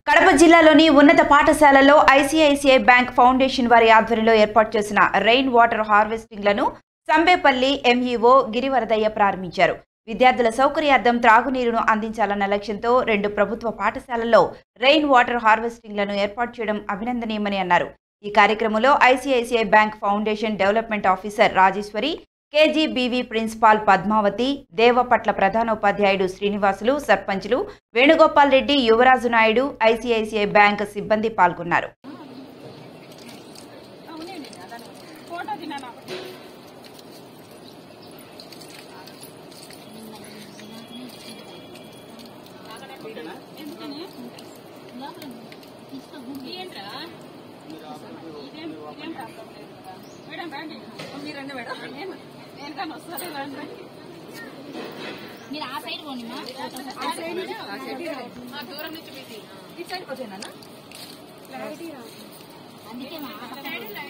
కడప జిల్లాలోని ఉన్నత పాఠశాలలో ఐసిఐసిఐ బ్యాంక్ ఫౌండేషన్ వారి ఆధ్వర్యంలో ఏర్పాటు చేసిన రెయిన్ వాటర్ హార్వెస్టింగ్లను సంబేపల్లి ఎంఈఓ గిరివరదయ్య ప్రారంభించారు విద్యార్థుల సౌకర్యార్థం త్రాగునీరును అందించాలన్న లక్ష్యంతో రెండు ప్రభుత్వ పాఠశాలల్లో రెయిన్ వాటర్ హార్వెస్టింగ్లను ఏర్పాటు చేయడం అభినందనీయమని అన్నారు ఈ కార్యక్రమంలో ICICI bank foundation development officer Rajeswari KGBV principal Padmavathi Devapatla ప్రధానోపాధ్యాయుడు శ్రీనివాసులు సర్పంచులు వేణుగోపాల్ రెడ్డి యువరాజు నాయుడు ఐసిఐసిఐ బ్యాంక్ సిబ్బంది పాల్గొన్నారు మీరు ఆ సైడ్ పోండి మా అందుకే మా